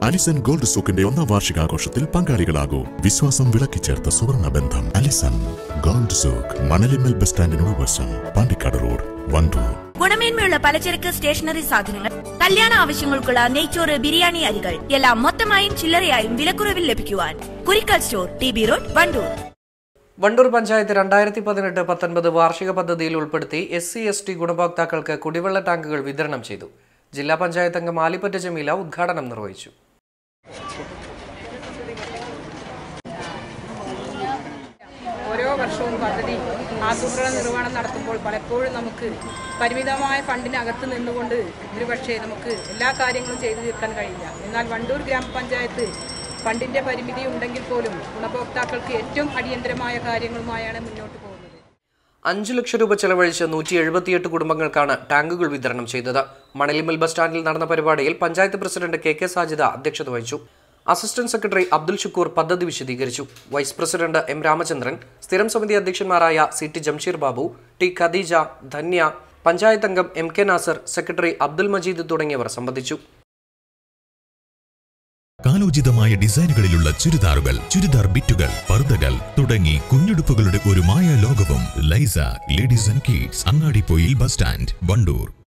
Allison gold സൂക്കിന്റെ ഒന്നാം വാർഷികാഘോഷത്തിൽ പങ്കാളികളാകൂ വിശ്വാസം വിളക്കിച്ചേർത്ത സുവർണ ബന്ധം Alison gold souk Manalimal bus സ്റ്റാൻഡിനോട് വശം പാണ്ടിക്കാട് റോഡ് വണ്ടൂർ ഗുണമേന്മയുള്ള പലചരക്ക് സ്റ്റേഷനറി സാധനങ്ങൾ കല്യാണ ആവശ്യങ്ങൾക്കുള്ള നെയ്ച്ചോറ് ബിരിയാണി അരികൾ എല്ലാം മൊത്തമായും ചില്ലറയായും വിലക്കുറവിൽ ലഭിക്കുവാൻ Kurikkal store T B road Wandoor Wandoor panchayat രണ്ടായിരത്തി പതിനെട്ട് പത്തൊൻപത് വാർഷിക പദ്ധതിയിൽ ഉൾപ്പെടുത്തി എസ് സി എസ് ടി ഗുണഭോക്താക്കൾക്ക് കുടിവെള്ള ടാങ്കുകൾ വിതരണം ചെയ്തു ജില്ലാ പഞ്ചായത്ത് അംഗം ആലിപ്പറ്റ ജമീല ഉദ്ഘാടനം നിർവഹിച്ചു ഓരോ വർഷവും പദ്ധതി ആസൂത്രണ നിർവഹണം നടത്തുമ്പോൾ പലപ്പോഴും നമുക്ക് പരിമിതമായ ഫണ്ടിനകത്ത് നിന്നുകൊണ്ട് ഒരുപക്ഷെ നമുക്ക് എല്ലാ കാര്യങ്ങളും ചെയ്തു തീർക്കാൻ കഴിയില്ല എന്നാൽ വണ്ടൂർ ഗ്രാമപഞ്ചായത്ത് ഫണ്ടിന്റെ പരിമിതി ഉണ്ടെങ്കിൽ പോലും ഗുണഭോക്താക്കൾക്ക് ഏറ്റവും അടിയന്തരമായ കാര്യങ്ങളുമായാണ് മുന്നോട്ട് പോകുന്നത് അഞ്ചു ലക്ഷം രൂപ ചെലവഴിച്ച് നൂറ്റി എഴുപത്തിയെട്ട് കുടുംബങ്ങൾക്കാണ് ടാങ്കുകൾ വിതരണം ചെയ്തത് മണലിമൽ ബസ് സ്റ്റാൻഡിൽ നടന്ന പരിപാടിയിൽ panchayat president K K Sajida അധ്യക്ഷത വഹിച്ചു അസിസ്റ്റന്റ് സെക്രട്ടറി അബ്ദുൽ ഷുക്കൂർ പദ്ധതി വിശദീകരിച്ചു വൈസ് പ്രസിഡന്റ് എം രാമചന്ദ്രൻ സ്ഥിരം സമിതി അധ്യക്ഷന്മാരായ C T Jamsheer Babu T Khadeeja Dhanya panchayat അംഗം M K Nasar secretary Abdul Majeed തുടങ്ങിയവർ സംബന്ധിച്ചു കാലോചിതമായ ഡിസൈനുകളിലുള്ള ചുരിദാറുകൾ ചുരിദാർ ബിറ്റുകൾ പർദ്ദകൾ തുടങ്ങി കുഞ്ഞുടുപ്പുകളുടെ ഒരു മായ ലോകവും ലൈസ ladies and kids Angadippoyil bus stand Wandoor